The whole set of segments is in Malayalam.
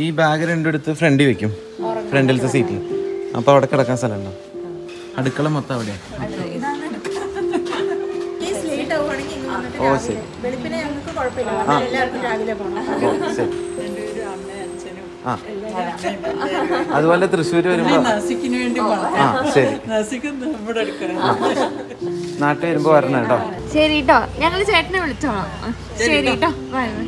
ഈ ബാഗ് രണ്ടും എടുത്ത് ഫ്രണ്ടിൽ വെക്കും ഫ്രണ്ടിലത്തെ സീറ്റിൽ അപ്പോൾ അവിടെ കിടക്കാൻ സ്ഥലമുണ്ടോ അടുക്കള മൊത്തം അവിടെയാണ് ഓ ശരി വെളുപ്പിനെ ഞങ്ങൾക്ക് കുഴപ്പമില്ല കാരണം എല്ലാവർക്കും രാവിലെ പോകണം ഓ ശരി ആ അതുപോലെ തൃശ്ശൂർ വരുമ്പോ നസിക്കിന് വേണ്ടി പോണം ആ ശരി നസിക്ക് ഇവിടെ എടുക്കണം നാട്ടിൽ വരുമ്പോ വരണം കേട്ടോ ശരി കേട്ടോ ഞങ്ങൾ ചേട്ടനെ വിളിച്ചോളാം ആ, ശരി കേട്ടോ ബൈ ബൈ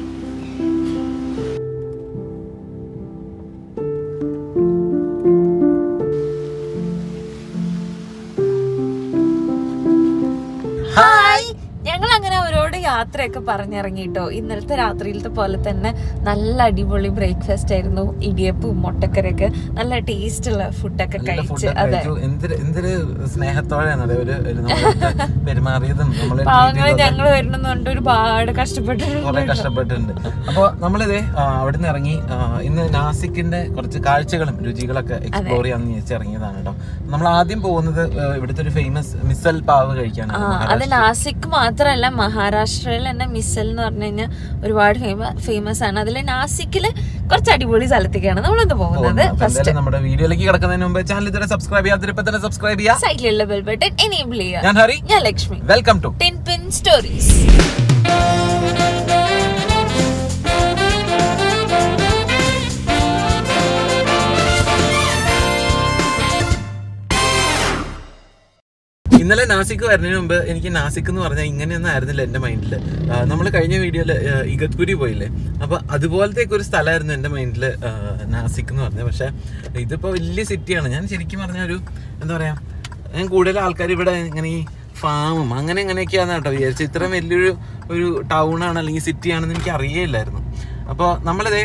ഹായ് ഞങ്ങൾ അങ്ങനെ അവരോട് യാത്രയൊക്കെ പറഞ്ഞിറങ്ങിട്ടോ ഇന്നലത്തെ രാത്രിയിലത്തെ പോലെ തന്നെ നല്ല അടിപൊളി ബ്രേക്ക്ഫാസ്റ്റ് ആയിരുന്നു ഇടിയപ്പവും മുട്ടക്കറിയൊക്കെ നല്ല ടേസ്റ്റ് ഉള്ള ഫുഡൊക്കെ കഴിച്ച് അതെ എന്തൊരു എന്തൊരു സ്നേഹത്തോടെയാണ് അവര് ഒരു നമ്മളെ പെരുമാറിയതും നമ്മളെ പാവങ്ങളെ ഞങ്ങൾ വരുന്നുണ്ട് ഒരുപാട് കഷ്ടപ്പെട്ടു കുറെ കഷ്ടപ്പെട്ടിട്ടുണ്ട് അപ്പോൾ നമ്മളിതേ ആ, അവിടുന്ന് ഇറങ്ങി ആ, ഇന്ന് നാസിക്കിന്റെ കുറച്ച് കാഴ്ചകളും രുചികളൊക്കെ എക്സ്പ്ലോർ ചെയ്യാന്ന് വിചാരിച്ച് ഇറങ്ങിയതാണ് കേട്ടോ നമ്മൾ ആദ്യം പോകുന്നത് ആ, ഇവിടുത്തെ ഒരു ഫേമസ് മിസൽ പാവ് കഴിക്കാനാണ് അത് നാസിക് മാത്രല്ല മഹാരാഷ്ട്രയിൽ തന്നെ മിസൽ എന്ന് പറഞ്ഞു കഴിഞ്ഞാൽ ഒരുപാട് ഫേമസ് ആണ് അതിൽ നാസിക്കില് കുറച്ച് അടിപൊളി സ്ഥലത്തേക്കാണ് നമ്മളിന്ന് പോകുന്നത് അപ്പൊ എന്തായാലും നമ്മുടെ വീഡിയോയിലേക്ക് കിടക്കുന്നതിന് മുമ്പ് ചാനൽ ഇതുവരെ സബ്സ്ക്രൈബ് ചെയ്യാതിരിപ്പോ തന്നെ സബ്സ്ക്രൈബ് ചെയ്യാം സൈഡിലുള്ള ബെൽ ബട്ടൺ എനേബിൾ ചെയ്യുക ഞാൻ ഹരി ഞാൻ Lakshmi welcome to Tin Pin Stories ഇന്നലെ നാസിക്ക് വരുന്നതിന് മുമ്പ് എനിക്ക് നാസിക് എന്ന് പറഞ്ഞാൽ ഇങ്ങനെയൊന്നും ആയിരുന്നില്ല എന്റെ മൈൻഡിൽ നമ്മൾ കഴിഞ്ഞ വീഡിയോയില് ഇഗത്പുരി പോയില്ലേ അപ്പൊ അതുപോലത്തെ ഒരു സ്ഥലമായിരുന്നു എന്റെ മൈൻഡിൽ നാസിക് എന്ന് പറഞ്ഞത് പക്ഷെ ഇതിപ്പോ വലിയ സിറ്റിയാണ് ഞാൻ ശരിക്കും പറഞ്ഞ ഒരു എന്താ പറയാ ഞാൻ കൂടുതൽ ആൾക്കാർ ഇവിടെ ഇങ്ങനെ ഈ ഫാമും അങ്ങനെ എങ്ങനെയൊക്കെയാന്ന് കേട്ടോ വിചാരിച്ചത് ഇത്രയും വലിയൊരു ഒരു ടൗൺ ആണ് അല്ലെങ്കിൽ സിറ്റി ആണെന്ന് എനിക്ക് അറിയേയില്ലായിരുന്നു അപ്പോൾ നമ്മളിത്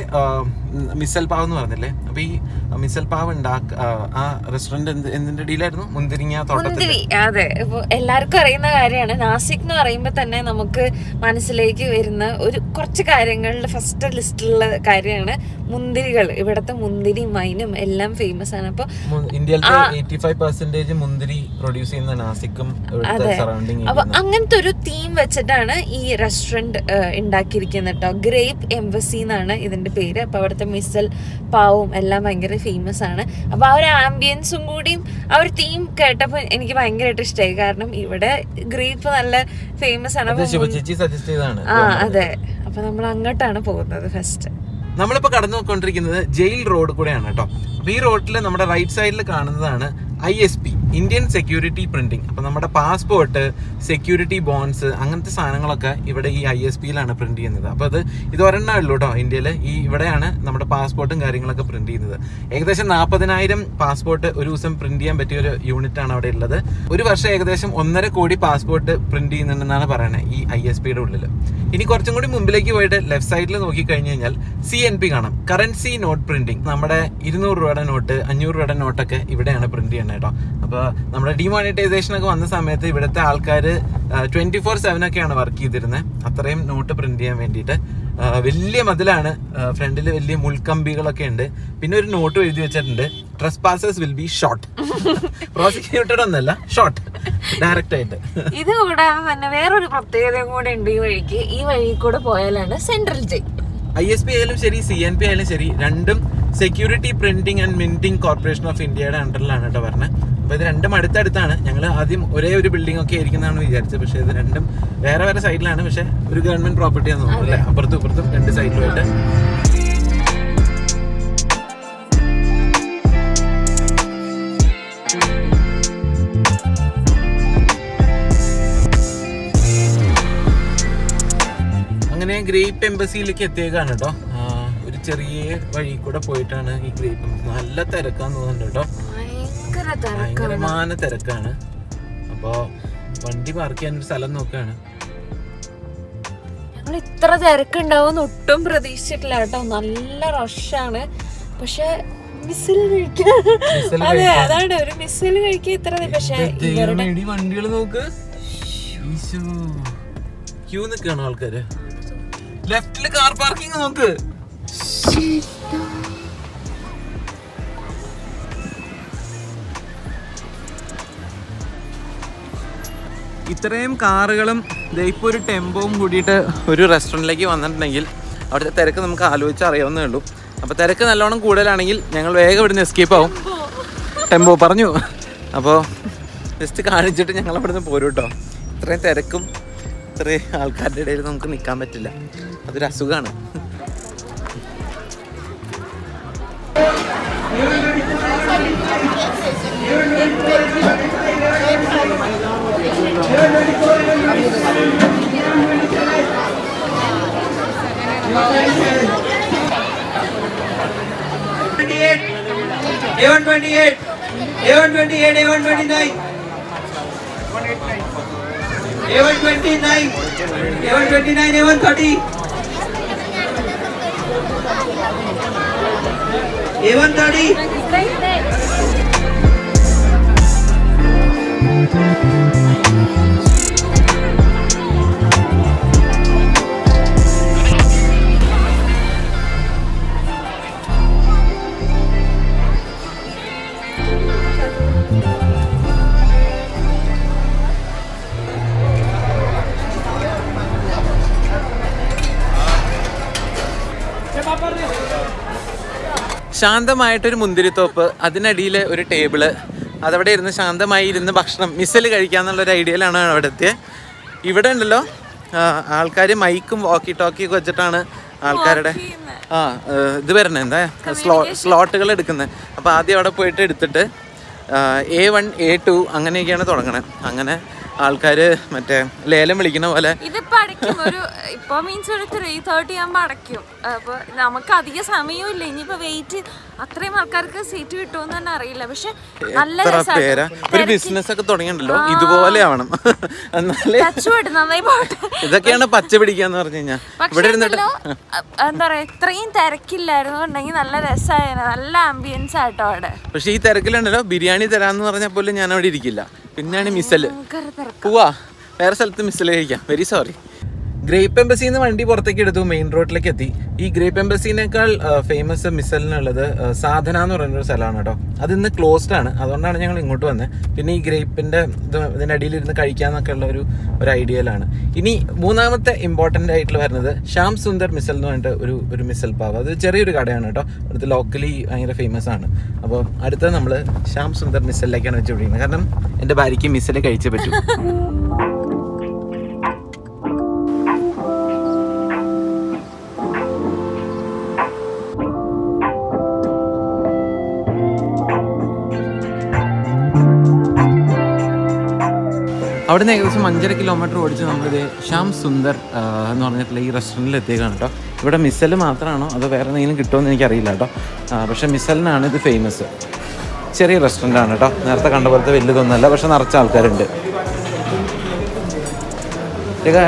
മിസൽ പാവ് എന്ന് പറഞ്ഞില്ലേ അപ്പോൾ ഈ മിസൽ പാവ് ഉണ്ടാക്ക ആ, ആ റെസ്റ്റോറൻറ്റ് എന്ത് എന്തിൻ്റെ ഡീലായിരുന്നു മുന്തിരിങ്ങ തോട്ടത്തിൽ മുന്തിരി അതെ ഇപ്പൊ എല്ലാവർക്കും അറിയുന്ന കാര്യമാണ് നാസിക് എന്ന് പറയുമ്പോൾ തന്നെ നമുക്ക് മനസ്സിലേക്ക് വരുന്ന ഒരു കുറച്ച് കാര്യങ്ങളിൽ ഫസ്റ്റ് ലിസ്റ്റിലുള്ള കാര്യമാണ് മുന്തിരികൾ ഇവിടുത്തെ മുന്തിരി മൈനും എല്ലാം ഫേമസ് ആണ് അപ്പൊ മു- ഇന്ത്യയിലത്തെ എയ്റ്റി ഫൈവ് പെർസെന്റേജ് മുന്തിരി പ്രൊഡ്യൂസ് ചെയ്യുന്ന നാസിക്കും ഇവിടുത്തെ സറൗണ്ടിങ് അപ്പൊ അങ്ങനത്തെ ഒരു തീം വെച്ചിട്ടാണ് ഈ റെസ്റ്റോറന്റ് ഉണ്ടാക്കിയിരിക്കുന്നത് കേട്ടോ ഗ്രേപ്പ് എംബസി എന്നാണ് ഇതിന്റെ പേര് അപ്പൊ അവിടുത്തെ മിസൽ പാവും എല്ലാം ഭയങ്കര ഫേമസ് ആണ് അപ്പൊ ആ ഒരു ആംബിയൻസും കൂടിയും ആ ഒരു തീം കേട്ടപ്പോൾ എനിക്ക് ഭയങ്കരമായിട്ട് ഇഷ്ടമായി കാരണം ഇവിടെ ഗ്രേപ്പ് നല്ല ഫേമസ് ആണ് അപ്പൊ ശിവചേച്ചി സജസ്റ്റ് ചെയ്തതാണ് ആ അതെ അപ്പൊ നമ്മൾ അങ്ങോട്ടാണ് പോകുന്നത് ഫസ്റ്റ് നമ്മളിപ്പോ കടന്നു പോയിക്കൊണ്ടിരിക്കുന്നത് ജയിൽ റോഡ് കൂടെയാണ് കേട്ടോ അപ്പൊ ഈ റോഡിൽ നമ്മുടെ റൈറ്റ് സൈഡിൽ കാണുന്നതാണ് I S P Indian security printing അപ്പൊ നമ്മുടെ പാസ്പോർട്ട് സെക്യൂരിറ്റി ബോൺസ് അങ്ങനത്തെ സാധനങ്ങളൊക്കെ ഇവിടെ ഈ ഐ എസ് പിയിലാണ് പ്രിന്റ് ചെയ്യുന്നത് അപ്പൊ അത് ഇത് ഒരെണ്ണേ ഉള്ളൂ കേട്ടോ ഇന്ത്യയിൽ ഈ ഇവിടെയാണ് നമ്മുടെ പാസ്പോർട്ടും കാര്യങ്ങളൊക്കെ പ്രിന്റ് ചെയ്യുന്നത് ഏകദേശം നാൽപ്പതിനായിരം പാസ്പോർട്ട് ഒരു ദിവസം പ്രിന്റ് ചെയ്യാൻ പറ്റിയ ഒരു യൂണിറ്റ് ആണ് അവിടെ ഉള്ളത് ഒരു വർഷം ഏകദേശം ഒന്നര കോടി പാസ്പോർട്ട് പ്രിന്റ് ചെയ്യുന്നുണ്ടെന്നാണ് പറയുന്നത് ഈ ഐ എസ് പിയുടെ ഉള്ളിൽ ഇനി കുറച്ചും കൂടി മുമ്പിലേക്ക് പോയിട്ട് ലെഫ്റ്റ് സൈഡിൽ നോക്കി കഴിഞ്ഞു കഴിഞ്ഞാൽ സി എൻ പി കാണാം കറൻസി നോട്ട് പ്രിന്റിംഗ് നമ്മുടെ ഇരുന്നൂറ് രൂപയുടെ നോട്ട് അഞ്ഞൂറ് രൂപയുടെ നോട്ടൊക്കെ ഇവിടെയാണ് പ്രിന്റ് ചെയ്യുന്നത് കേട്ടോ അപ്പോൾ നമ്മുടെ ഡിമോണിറ്റൈസേഷൻ ഒക്കെ വന്ന സമയത്ത് ഇവിടുത്തെ ആൾക്കാർ ട്വന്റി ഫോർ സെവൻ ഒക്കെയാണ് വർക്ക് ചെയ്തിരുന്നത് അത്രയും നോട്ട് പ്രിന്റ് ചെയ്യാൻ വേണ്ടിയിട്ട് ആ, വലിയ മതിലാണ് ഫ്രണ്ടിൽ വലിയ മുൾക്കമ്പികളൊക്കെ ഉണ്ട് പിന്നെ ഒരു നോട്ട് എഴുതി വെച്ചിട്ടുണ്ട് trespassers will be short prosecuted ഒന്നല്ല ഷോർട്ട് ഡയറക്റ്റ് ആയിട്ട് ഇത് കൂടാതെ തന്നെ വേറൊരു പ്രത്യേകതയും കൂടെ ഉണ്ട് ഈ വഴിക്ക് ഈ വഴി കൂടെ പോയാലാണ് central jail I S P ആയാലും ശരി സി എൻ പി ആയാലും ശരി രണ്ടും security printing and minting corporation of ഇന്ത്യയുടെ അണ്ടറിലാണ് കേട്ടോ പറഞ്ഞത് അപ്പൊ ഇത് രണ്ടും അടുത്തടുത്താണ് ഞങ്ങൾ ആദ്യം ഒരേ ഒരു ബിൽഡിംഗ് ഒക്കെ ആയിരിക്കുന്നതാണ് വിചാരിച്ചത് പക്ഷേ ഇത് രണ്ടും വേറെ വേറെ സൈഡിലാണ് പക്ഷെ ഒരു ഗവൺമെന്റ് പ്രോപ്പർട്ടി ആണെന്ന് തോന്നുന്നു അല്ലേ അപ്പുറത്തും ഇപ്പുറത്തും രണ്ട് സൈഡിലുമായിട്ട് അങ്ങനെ ഗ്രേപ്പ് എംബസിയിലേക്ക് എത്തിയേക്കാണ് കേട്ടോ ആ, ഒരു ചെറിയ വഴി കൂടെ പോയിട്ടാണ് ഈ ഗ്രേപ്പ് എംബസി നല്ല തിരക്കാന്ന് തോന്നുന്നുണ്ട് കേട്ടോ ഭയങ്കര തിരക്കാണ് ഭയങ്കരமான തിരക്കാണ് അപ്പോ വണ്ടി പാർക്ക് ചെയ്യാൻ ഒരു സ്ഥലം നോക്കുകയാണ് ഞങ്ങൾ ഇത്ര തിരക്കുണ്ടാവും ഒട്ടും പ്രതീക്ഷിച്ചിട്ടില്ല കേട്ടോ നല്ല റഷാണ് പക്ഷെ മിസ്സിൽ കഴിക്കാൻ Missile അതെ കഴിക്കാൻ. അതാണ് ഒരു മിസ്സിൽ കഴിക്കാൻ ഇത്ര പക്ഷെ ഇവരുടെ വണ്ടികൾ നോക്ക് ക്യൂ നിൽക്കുകയാണ് ആൾക്കാര് ലെഫ്റ്റില് കാർ പാർക്കിംഗ് നോക്ക് ഇത്രയും കാറുകളും ദേ ഇപ്പൊ ഒരു ടെമ്പോവും കൂടിയിട്ട് ഒരു റെസ്റ്റോറൻറ്റിലേക്ക് വന്നിട്ടുണ്ടെങ്കിൽ അവിടുത്തെ തിരക്ക് നമുക്ക് ആലോചിച്ച് അറിയാവുന്നേ ഉള്ളൂ അപ്പോൾ തിരക്ക് നല്ലോണം കൂടുതലാണെങ്കിൽ ഞങ്ങൾ വേഗം ഇവിടുന്ന് എസ്കേപ്പ് ആവും ടെമ്പോ പറഞ്ഞു അപ്പോൾ ജസ്റ്റ് കാണിച്ചിട്ട് ഞങ്ങൾ ഇവിടുന്ന് പോരും കേട്ടോ ഇത്രയും തിരക്കും ഇത്രയും ആൾക്കാരുടെ ഇടയിൽ നമുക്ക് നിൽക്കാൻ പറ്റില്ല അതൊരു അസുഖമാണ് A128, A128, A129, A129, A129, A130, A130. ശാന്തമായിട്ടൊരു മുന്തിരിത്തോപ്പ് അതിനടിയിൽ ഒരു ടേബിള് അതവിടെ ഇരുന്ന് ശാന്തമായി ഇരുന്ന് ഭക്ഷണം മിസ്സിൽ കഴിക്കാന്നുള്ളൊരു ഐഡിയയിലാണ് അവിടെ എത്തിയത് ഇവിടെ ഉണ്ടല്ലോ ആൾക്കാർ മൈക്കും വാക്കി ടോക്കിയൊക്കെ വെച്ചിട്ടാണ് ആൾക്കാരുടെ ആ ഏഹ്, ഇത് വരണേ എന്താ സ്ലോ സ്ലോട്ടുകൾ എടുക്കുന്നത് അപ്പോൾ ആദ്യം അവിടെ പോയിട്ട് എടുത്തിട്ട് എ വൺ എ ടു അങ്ങനെയൊക്കെയാണ് തുടങ്ങണത് അങ്ങനെ ആൾക്കാർ മറ്റേ ലേലം വിളിക്കുന്ന പോലെ ഇതിപ്പോ അടയ്ക്കും ഒരു ഇപ്പൊ മീൻസ് ഒരു ത്രീ തേർട്ടി ആകുമ്പോ അടയ്ക്കും അപ്പൊ നമുക്ക് അധിക സമയവും ഇല്ല ഇനിയിപ്പോ വെയിറ്റ് അത്രയും ആൾക്കാർക്ക് സീറ്റ് കിട്ടുമെന്ന് തന്നെ അറിയില്ല പക്ഷെ നല്ല എത്ര പേരാ ഒരു ബിസിനസ് ഒക്കെ തുടങ്ങിയിട്ടുണ്ടല്ലോ ഇതുപോലെ ആവണം എന്നാലേ ടച്ചുമായിട്ട് നന്നായി പോട്ടെ ഇതൊക്കെയാണ് പച്ച പിടിക്കാന്ന് പറഞ്ഞു കഴിഞ്ഞാൽ പക്ഷെ ഇവിടെ ഇരുന്നിട്ട് ഉണ്ടല്ലോ, അ- എന്താ പറയാ ഇത്രയും തിരക്കില്ലായിരുന്നു ഉണ്ടെങ്കിൽ നല്ല രസമായിരുന്നു നല്ല ആംബിയൻസ് ആട്ടോ അവിടെ പക്ഷെ ഈ തിരക്കിലുണ്ടല്ലോ ബിരിയാണി തരാന്ന് പറഞ്ഞാൽ പോലും ഞാൻ അവിടെ ഇരിക്കില്ല പിന്നെയാണ് മിസ്സല് ഭയങ്കര തിരക്ക് പോവാ വേറെ സ്ഥലത്ത് മിസ്സല് കഴിക്കാം വെരി സോറി ഗ്രേപ്പ് എംബസിന്ന് വണ്ടി പുറത്തേക്ക് എടുത്തു മെയിൻ റോഡിലേക്ക് എത്തി ഈ ഗ്രേപ്പ് എംബസിനേക്കാൾ ഫേമസ് മിസലിനുള്ളത് സാധന എന്ന് പറയുന്ന ഒരു സ്ഥലമാണ് കേട്ടോ അത് ഇന്ന് ക്ലോസ്ഡ് ആണ് അതുകൊണ്ടാണ് ഞങ്ങൾ ഇങ്ങോട്ട് വന്നത് പിന്നെ ഈ ഗ്രേപ്പിന്റെ ഇത് ഇതിനടിയിൽ ഇരുന്ന് കഴിക്കാന്നൊക്കെ ഉള്ള ഒരു ഒരു ഐഡിയയിലാണ് ഇനി മൂന്നാമത്തെ ഇമ്പോർട്ടന്റ് ആയിട്ടുള്ള വരുന്നത് ശ്യാം സുന്ദർ മിസൽ എന്ന് പറഞ്ഞിട്ട് ഒരു ഒരു മിസൽ പാവ് അത് ചെറിയൊരു കടയാണ് കേട്ടോ അടുത്ത് ലോക്കലി ഭയങ്കര ഫേമസ് ആണ് അപ്പോൾ അടുത്തത് നമ്മൾ ശ്യാം സുന്ദർ മിസലിലേക്കാണ് വെച്ച് പിടിക്കുന്നത് കാരണം എൻ്റെ ഭാര്യയ്ക്ക് മിസൽ കഴിച്ചേ പറ്റൂ അവിടുന്ന് ഏകദേശം അഞ്ചര കിലോമീറ്റർ ഓടിച്ച് നമ്മളിത് ശ്യാം സുന്ദർ ആ, എന്ന് പറഞ്ഞിട്ടുള്ള ഈ റെസ്റ്റോറൻറ്റിൽ എത്തിയേക്കാണ് കേട്ടോ ഇവിടെ മിസൽ മാത്രമാണോ അതോ വേറെ എന്തെങ്കിലും കിട്ടുമെന്ന് എനിക്കറിയില്ല കേട്ടോ ആ, പക്ഷേ മിസലിനാണ് ഇത് ഫേമസ് ചെറിയ റെസ്റ്റോറൻ്റ് ആണ് കേട്ടോ നേരത്തെ കണ്ട പോലത്തെ വലുതൊന്നുമല്ല പക്ഷെ നിറച്ച ആൾക്കാരുണ്ട് ഇതൊക്കെ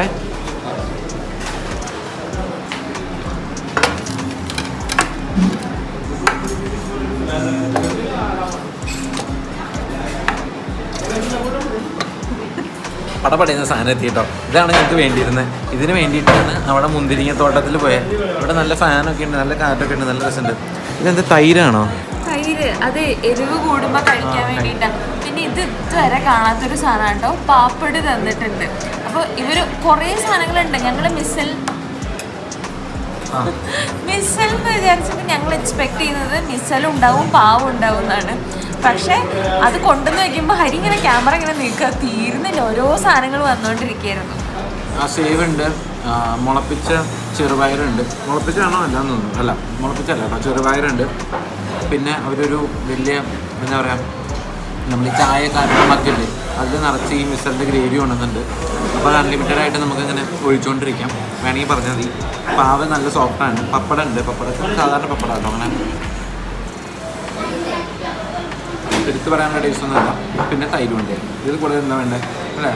പടപടയുന്ന സാധനം എത്തി കേട്ടോ ഇതാണ് ഞങ്ങൾക്ക് വേണ്ടിയിരുന്നത് ഇതിന് വേണ്ടിയിട്ടാണ് അവിടെ മുന്തിരിങ്ങ തോട്ടത്തിൽ പോയത് ഇവിടെ നല്ല ഫാനൊക്കെ ഉണ്ട് നല്ല കാറ്റൊക്കെ ഉണ്ട് നല്ല രസമുണ്ട് ഇതെന്താ തൈരാണോ തൈര് അത് എരിവ് കൂടുമ്പോ കഴിക്കാൻ വേണ്ടിട്ടാ പിന്നെ ഇത് ഇതുവരെ കാണാത്തൊരു സാധനം കേട്ടോ പാപ്പട് തന്നിട്ടുണ്ട് അപ്പൊ ഇവര് കുറേ സാധനങ്ങളുണ്ട് ഞങ്ങള് മിസ്സിൽ മിസൽ എന്ന് വിചാരിച്ചപ്പോൾ ഞങ്ങൾ എക്സ്പെക്ട് ചെയ്യുന്നത് മിസൽ ഉണ്ടാവും പാവം ഉണ്ടാവും എന്നാണ് പക്ഷെ അത് കൊണ്ടുവന്ന് വെക്കുമ്പോൾ ഹരി ഇങ്ങനെ ക്യാമറ ഇങ്ങനെ നീക്കുക തീരുന്നില്ല ഓരോ സാധനങ്ങൾ വന്നുകൊണ്ടിരിക്കുകയായിരുന്നു ആ സേവ് ഉണ്ട് ആ, മുളപ്പിച്ച ചെറുപയറുണ്ട് മുളപ്പിച്ചാണോ അല്ലാന്ന് തോന്നുന്നു അല്ല മുളപ്പിച്ചല്ല കേട്ടോ ചെറുപയറുണ്ട് പിന്നെ അവരൊരു വലിയ എന്താ പറയുക നമ്മൾ ഈ ചായ കാരണമൊക്കെ ഇല്ലേ അതിൽ നിറച്ച് ഈ മിസലിൻ്റെ ഗ്രേവി കൊണ്ടുവന്നുണ്ട് അപ്പോൾ അത് അൺലിമിറ്റഡ് ആയിട്ട് നമുക്ക് ഇങ്ങനെ ഒഴിച്ചുകൊണ്ടിരിക്കാം വേണമെങ്കിൽ പറഞ്ഞാൽ മതി പാവ് നല്ല സോഫ്റ്റാണ് പപ്പടം ഉണ്ട് പപ്പടം സാധാരണ പപ്പടം കേട്ടോ അങ്ങനെ എടുത്ത് പറയാനുള്ള ടേസ്റ്റ് ഒന്നുമല്ല പിന്നെ തൈരും ഉണ്ട് ഇതിൽ കൂടുതൽ എന്താ വേണ്ടേ അല്ലേ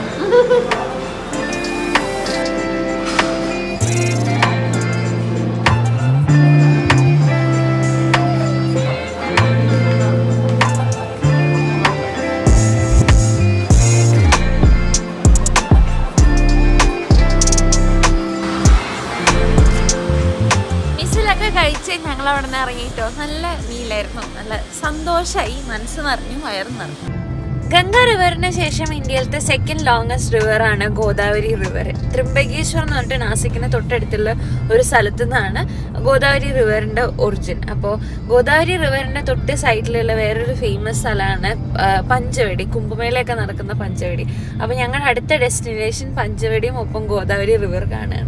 മിസ്സിലൊക്കെ കഴിച്ച് ഞങ്ങൾ അവിടെ നിന്ന് ഇറങ്ങിയിട്ടോ നല്ല മീലായിരുന്നു നല്ല സന്തോഷമായി മനസ്സ് നിറഞ്ഞു വയറ് നിറഞ്ഞു ഗംഗ റിവറിന് ശേഷം ഇന്ത്യയിലത്തെ സെക്കൻഡ് ലോങ്സ്റ്റ് റിവർ ആണ് ഗോദാവരി റിവർ ത്രിംബകേശ്വർ എന്ന് പറഞ്ഞിട്ട് നാസിക്കിന് തൊട്ടടുത്തുള്ള ഒരു സ്ഥലത്തു നിന്നാണ് ഗോദാവരി റിവറിന്റെ ഒറിജിൻ അപ്പോൾ ഗോദാവരി റിവറിന്റെ തൊട്ട് സൈഡിലുള്ള വേറൊരു ഫേമസ് സ്ഥലമാണ് ആ, പഞ്ചവടി കുംഭമേളയൊക്കെ നടക്കുന്ന പഞ്ചവടി അപ്പോൾ ഞങ്ങളുടെ അടുത്ത ഡെസ്റ്റിനേഷൻ പഞ്ചവടിയും ഒപ്പം ഗോദാവരി റിവർ കാണുകയാണ്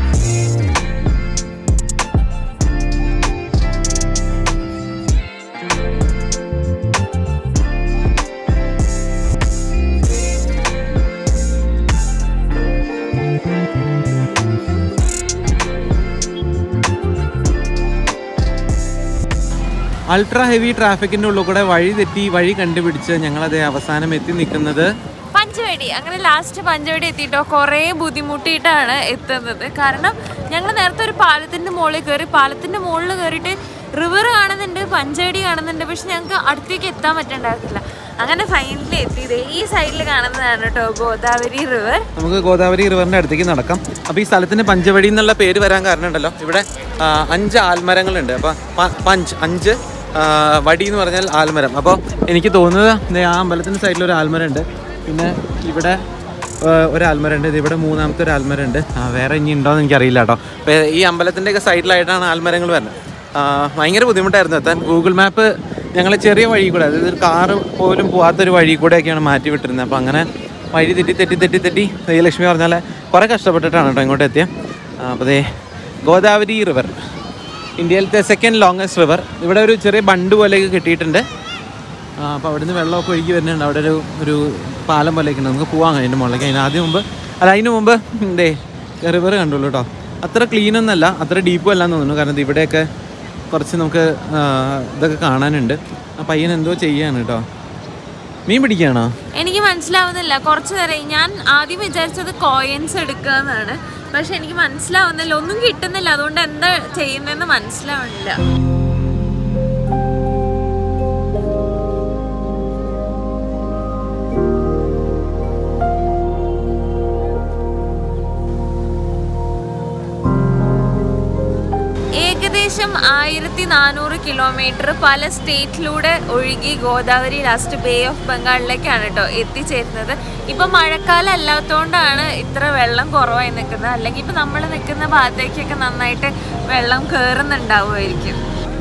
അൾട്രാ ഹെവി ട്രാഫിക്കിന്റെ ഉള്ളിൽ കൂടെ വഴി തെറ്റി വഴി കണ്ടുപിടിച്ച് ഞങ്ങളത് അവസാനം എത്തി നിൽക്കുന്നത് പഞ്ചവടി അങ്ങനെ ലാസ്റ്റ് പഞ്ചവടി എത്തിയിട്ടോ കുറേ ബുദ്ധിമുട്ടിയിട്ടാണ് എത്തുന്നത് കാരണം ഞങ്ങൾ നേരത്തെ ഒരു പാലത്തിന്റെ മുകളിൽ കയറി പാലത്തിന്റെ മുകളിൽ കയറിയിട്ട് റിവർ കാണുന്നുണ്ട് പഞ്ചവടി കാണുന്നുണ്ട് പക്ഷെ ഞങ്ങൾക്ക് അടുത്തേക്ക് എത്താൻ പറ്റണ്ടായിരുന്നില്ല അങ്ങനെ ഫൈനലി എത്തിയത് ഈ സൈഡിൽ കാണുന്നതാണ് കേട്ടോ ഗോദാവരി റിവർ നമുക്ക് ഗോദാവരി റിവറിന്റെ അടുത്തേക്ക് നടക്കാം അപ്പോൾ ഈ സ്ഥലത്തിന് പഞ്ചവടി എന്നുള്ള പേര് വരാൻ കാരണം ഉണ്ടല്ലോ ഇവിടെ ആ, അഞ്ച് ആൽമരങ്ങളുണ്ട് അപ്പോൾ പഞ്ച് അഞ്ച് ആ, വടി എന്ന് പറഞ്ഞാൽ ആൽമരം അപ്പോൾ എനിക്ക് തോന്നുന്നത് ദേ ആ അമ്പലത്തിൻ്റെ സൈഡിൽ ഒരു ആൽമരം ഉണ്ട് പിന്നെ ഇവിടെ ആ, ഒരു ആൽമരം ഉണ്ട് ഇത് ഇവിടെ മൂന്നാമത്തെ ഒരു ആൽമരം ഉണ്ട് ആ, വേറെ ഇനി ഉണ്ടോയെന്ന് എനിക്കറിയില്ല കേട്ടോ അപ്പോൾ ഈ അമ്പലത്തിൻ്റെയൊക്കെ സൈഡിലായിട്ടാണ് ആൽമരങ്ങൾ വരുന്നത് ആ, ഭയങ്കര ബുദ്ധിമുട്ടായിരുന്നു എത്താൻ ഗൂഗിൾ മാപ്പ് ഞങ്ങൾ ചെറിയ വഴി കൂടെ അതായത് ഒരു കാറ് പോലും പോകാത്തൊരു വഴി കൂടെയൊക്കെയാണ് മാറ്റി വിട്ടിരുന്നത് അപ്പോൾ അങ്ങനെ വഴി തെറ്റി തെറ്റി തെറ്റി തെറ്റി ശ്രീലക്ഷ്മി പറഞ്ഞാൽ കുറേ കഷ്ടപ്പെട്ടിട്ടാണ് കേട്ടോ ഇങ്ങോട്ട് എത്തിയത് അപ്പോൾ ദേ ഗോദാവരി റിവർ ഇന്ത്യയിലത്തെ സെക്കൻഡ് ലോങ്സ്റ്റ് റിവർ ഇവിടെ ഒരു ചെറിയ ബണ്ട് പോലെയൊക്കെ കിട്ടിയിട്ടുണ്ട് അപ്പോൾ അവിടെ നിന്ന് വെള്ളമൊക്കെ ഒഴുകി വരുന്നുണ്ട് അവിടെ ഒരു ഒരു പാലം പോലെയൊക്കെ ഉണ്ട് നമുക്ക് പോവാം അതിൻ്റെ മുകളിലേക്ക് അതിന് ആദ്യം മുമ്പ് അല്ല അതിന് മുമ്പ് ദേ റിവർ കണ്ടുള്ളൂ കേട്ടോ അത്ര ക്ലീൻ ഒന്നല്ല അത്ര ഡീപ്പും അല്ല എന്ന് തോന്നുന്നു കാരണം ഇത് ഇവിടെയൊക്കെ കുറച്ച് നമുക്ക് ആ, ഇതൊക്കെ കാണാനുണ്ട് ആ പയ്യൻ എന്തോ ചെയ്യാണ് കേട്ടോ മീൻ പിടിക്കുകയാണോ എനിക്ക് മനസ്സിലാവുന്നില്ല കുറച്ച് നേരം ഞാൻ ആദ്യം വിചാരിച്ചത് കോയിൻസ് എടുക്കുക എന്നാണ് പക്ഷെ എനിക്ക് മനസ്സിലാവുന്നില്ല ഒന്നും കിട്ടുന്നില്ല അതുകൊണ്ട് എന്താ ചെയ്യുന്നതെന്ന് മനസ്സിലാവുന്നില്ല ഏകദേശം ആയിരത്തി നാനൂറ് കിലോമീറ്റർ പല സ്റ്റേറ്റിലൂടെ ഒഴുകി ഗോദാവരി ലാസ്റ്റ് ബേ ഓഫ് ബംഗാളിലേക്കാണ് കേട്ടോ എത്തിച്ചേരുന്നത് ഇപ്പൊ മഴക്കാലം അല്ലാത്തതുകൊണ്ടാണ് ഇത്ര വെള്ളം കുറവായി നിൽക്കുന്നത് അല്ലെങ്കിൽ ഇപ്പൊ നമ്മൾ നിൽക്കുന്ന ഭാഗത്തേക്കൊക്കെ നന്നായിട്ട് വെള്ളം കയറുന്നുണ്ടാവുമായിരിക്കും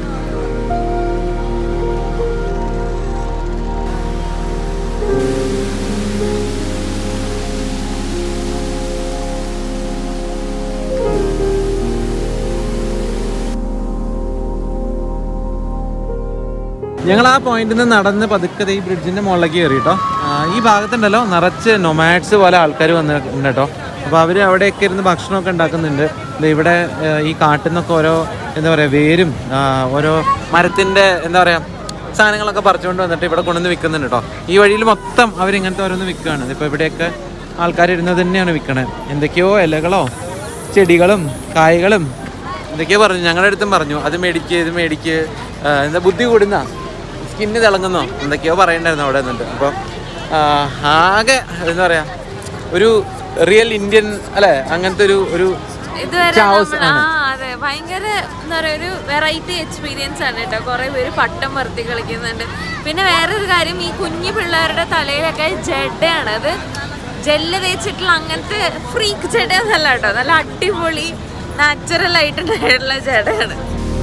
ഞങ്ങൾ ആ പോയിന്റിൽ നിന്ന് നടന്ന് പതുക്കെ ദേ ഈ ബ്രിഡ്ജിന്റെ മുകളിലേക്ക് കയറി കേട്ടോ ആ, ഈ ഭാഗത്തുണ്ടല്ലോ നിറച്ച് നൊമാഡ്സ് പോലെ ആൾക്കാർ വന്നിട്ടുണ്ട് കേട്ടോ അപ്പോൾ അവർ അവിടെയൊക്കെ ഇരുന്ന് ഭക്ഷണമൊക്കെ ഉണ്ടാക്കുന്നുണ്ട് ദേ ഇവിടെ ആ, ഈ കാട്ടിൽ നിന്നൊക്കെ ഓരോ എന്താ പറയുക വേരും ആ, ഓരോ മരത്തിൻ്റെ എന്താ പറയുക സാധനങ്ങളൊക്കെ പറിച്ചുകൊണ്ട് വന്നിട്ട് ഇവിടെ കൊണ്ടുവന്ന് വിൽക്കുന്നുണ്ട് കേട്ടോ ഈ വഴിയിൽ മൊത്തം അവരിങ്ങനത്തെ ഓരോന്ന് വിൽക്കുകയാണ് ഇപ്പോൾ ഇവിടെയൊക്കെ ആൾക്കാർ ഇരുന്നത് തന്നെയാണ് വിൽക്കണത് എന്തൊക്കെയോ ഇലകളോ ചെടികളും കായ്കളും എന്തൊക്കെയോ പറഞ്ഞു ഞങ്ങളുടെ അടുത്തും പറഞ്ഞു അത് മേടിക്ക് ഇത് മേടിക്ക് ആ, എന്താ ബുദ്ധി കൂടുന്ന സ്കിന്ന് തിളങ്ങുന്നോ എന്തൊക്കെയോ പറയണ്ടായിരുന്നു അവിടെ നിന്നിട്ട് അപ്പോൾ ആകെ എന്താ പറയാ ഒരു റിയൽ ഇന്ത്യൻ അല്ലേ അങ്ങനത്തെ ഒരു ഒരു ഇതുവരെ ചാവസ് നമ്മൾ- ആ അതെ ഭയങ്കര എന്താ പറയാ ഒരു വെറൈറ്റി എക്സ്പീരിയൻസ് ആണ് കേട്ടോ കുറെ പേര് പട്ടം വർത്തി കളിക്കുന്നുണ്ട് പിന്നെ വേറൊരു കാര്യം ഈ കുഞ്ഞു പിള്ളേരുടെ തലയിലൊക്കെ ജഡയാണ് അത് ജെല്ല് തേച്ചിട്ടുള്ള അങ്ങനത്തെ ഫ്രീക്ക് ജഡ എന്നല്ല കേട്ടോ നല്ല അടിപൊളി നാച്ചുറൽ ആയിട്ടുള്ള ജഡയാണ്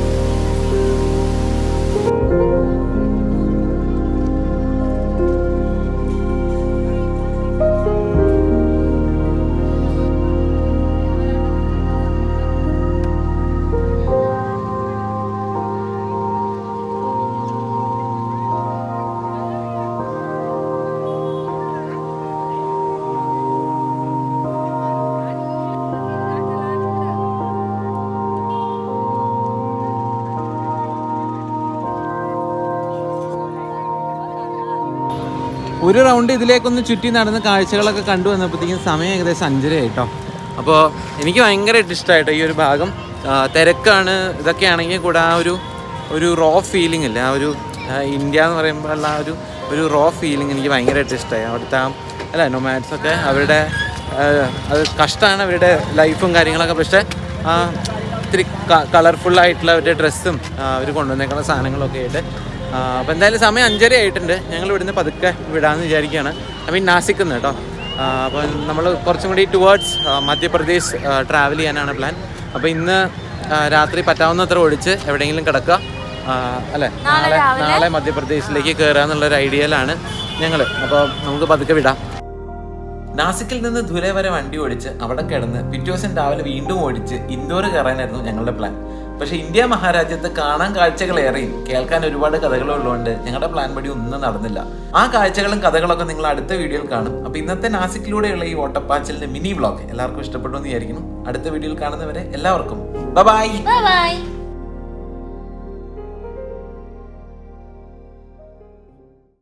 ഒരു റൗണ്ട് ഇതിലേക്കൊന്ന് ചുറ്റി നടന്ന് കാഴ്ചകളൊക്കെ കണ്ടു വന്നപ്പോഴത്തേക്കും സമയം ഏകദേശം അഞ്ചര ആയിട്ടോ അപ്പോൾ എനിക്ക് ഭയങ്കരമായിട്ട് ഇഷ്ടമായിട്ടോ ഈ ഒരു ഭാഗം ആ, തിരക്കാണ് ഇതൊക്കെ ആണെങ്കിൽ കൂടെ ആ ഒരു ഒരു റോ ഫീലിംഗ് ഇല്ലേ ആ ഒരു ആ, ഇന്ത്യ എന്ന് പറയുമ്പോൾ ഉള്ള ആ ഒരു ഒരു റോ ഫീലിംഗ് എനിക്ക് ഭയങ്കരമായിട്ട് ഇഷ്ടമായി അവിടുത്തെ ആ അല്ല നൊമാറ്റ്സ് ഒക്കെ അവരുടെ ആ, അത് കഷ്ടമാണ് അവരുടെ ലൈഫും കാര്യങ്ങളൊക്കെ പക്ഷേ ആ ഇത്തിരി കളർഫുൾ ആയിട്ടുള്ള അവരുടെ ഡ്രസ്സും അവർ കൊണ്ടുവന്നേക്കുന്ന സാധനങ്ങളൊക്കെ ആയിട്ട് അപ്പോൾ എന്തായാലും സമയം അഞ്ചര ആയിട്ടുണ്ട് ഞങ്ങൾ ഇവിടുന്ന് പതുക്കെ വിടാമെന്ന് വിചാരിക്കുകയാണ് ഐ മീൻ നാസിക്കിൽ നിന്ന് കേട്ടോ അപ്പോൾ നമ്മൾ കുറച്ചും കൂടി ടുവേർഡ്സ് മധ്യപ്രദേശ് ട്രാവൽ ചെയ്യാനാണ് പ്ലാൻ അപ്പോൾ ഇന്ന് ആ, രാത്രി പറ്റാവുന്നത്ര ഒഴിച്ച് എവിടെയെങ്കിലും കിടക്കുക ആ, അല്ലേ നാളെ നാളെ മധ്യപ്രദേശിലേക്ക് കയറുക എന്നുള്ളൊരു ഐഡിയയിലാണ് ഞങ്ങൾ അപ്പോൾ നമുക്ക് പതുക്കെ വിടാം നാസിക്കിൽ നിന്ന് ദൂരെ വരെ വണ്ടി ഓടിച്ച് അവിടെ കിടന്ന് പിറ്റേ ദിവസം രാവിലെ വീണ്ടും ഓടിച്ച് ഇൻഡോർ കയറാനായിരുന്നു ഞങ്ങളുടെ പ്ലാൻ പക്ഷെ ഇന്ത്യ മഹാരാജ്യത്ത് കാണാൻ കാഴ്ചകളേറെയും കേൾക്കാൻ ഒരുപാട് കഥകളും ഉള്ളതുകൊണ്ട് ഞങ്ങളുടെ പ്ലാൻ പടി ഒന്നും നടന്നില്ല ആ കാഴ്ചകളും കഥകളൊക്കെ നിങ്ങൾ അടുത്ത വീഡിയോയിൽ കാണും അപ്പൊ ഇന്നത്തെ നാസിക്കിലൂടെയുള്ള ഈ ഓട്ടപ്പാച്ചിലിന്റെ മിനി വ്ളോഗ് എല്ലാവർക്കും ഇഷ്ടപ്പെട്ടു എന്ന് വിചാരിക്കുന്നു അടുത്ത വീഡിയോയിൽ കാണുന്നവരെ എല്ലാവർക്കും ബൈ ബൈ